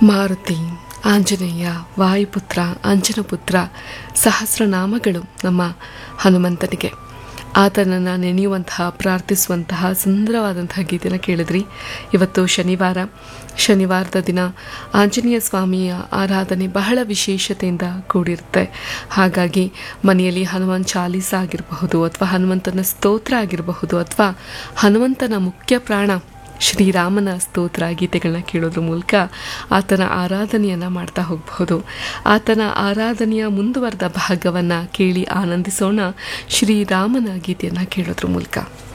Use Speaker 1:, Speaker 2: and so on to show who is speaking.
Speaker 1: ಮಾರುತಿ ಆಂಜನೇಯ ವಾಯುಪುತ್ರ ಅಂಜನಪುತ್ರ ಸಹಸ್ರನಾಮಗಳು ನಮ್ಮ ಹನುಮಂತನಿಗೆ ಆತನನ್ನು ನೆನೆಯುವಂತಹ ಪ್ರಾರ್ಥಿಸುವಂತಹ ಸುಂದರವಾದಂತಹ ಗೀತೆನ ಕೇಳಿದ್ರಿ ಇವತ್ತು ಶನಿವಾರ ಶನಿವಾರದ ದಿನ ಆಂಜನೇಯ ಸ್ವಾಮಿಯ ಆರಾಧನೆ ಬಹಳ ವಿಶೇಷತೆಯಿಂದ ಕೂಡಿರುತ್ತೆ ಹಾಗಾಗಿ ಮನೆಯಲ್ಲಿ ಹನುಮಾನ್ ಚಾಲೀಸ ಆಗಿರಬಹುದು ಅಥವಾ ಹನುಮಂತನ ಸ್ತೋತ್ರ ಆಗಿರಬಹುದು ಅಥವಾ ಹನುಮಂತನ ಮುಖ್ಯ ಪ್ರಾಣ ಶ್ರೀರಾಮನ ಸ್ತೋತ್ರ ಗೀತೆಗಳನ್ನ ಕೇಳೋದ್ರ ಮೂಲಕ ಆತನ ಆರಾಧನೆಯನ್ನು ಮಾಡ್ತಾ ಹೋಗಬಹುದು ಆತನ ಆರಾಧನೆಯ ಮುಂದುವರೆದ ಭಾಗವನ್ನು ಕೇಳಿ ಆನಂದಿಸೋಣ ಶ್ರೀರಾಮನ ಗೀತೆಯನ್ನು ಕೇಳೋದ್ರ ಮೂಲಕ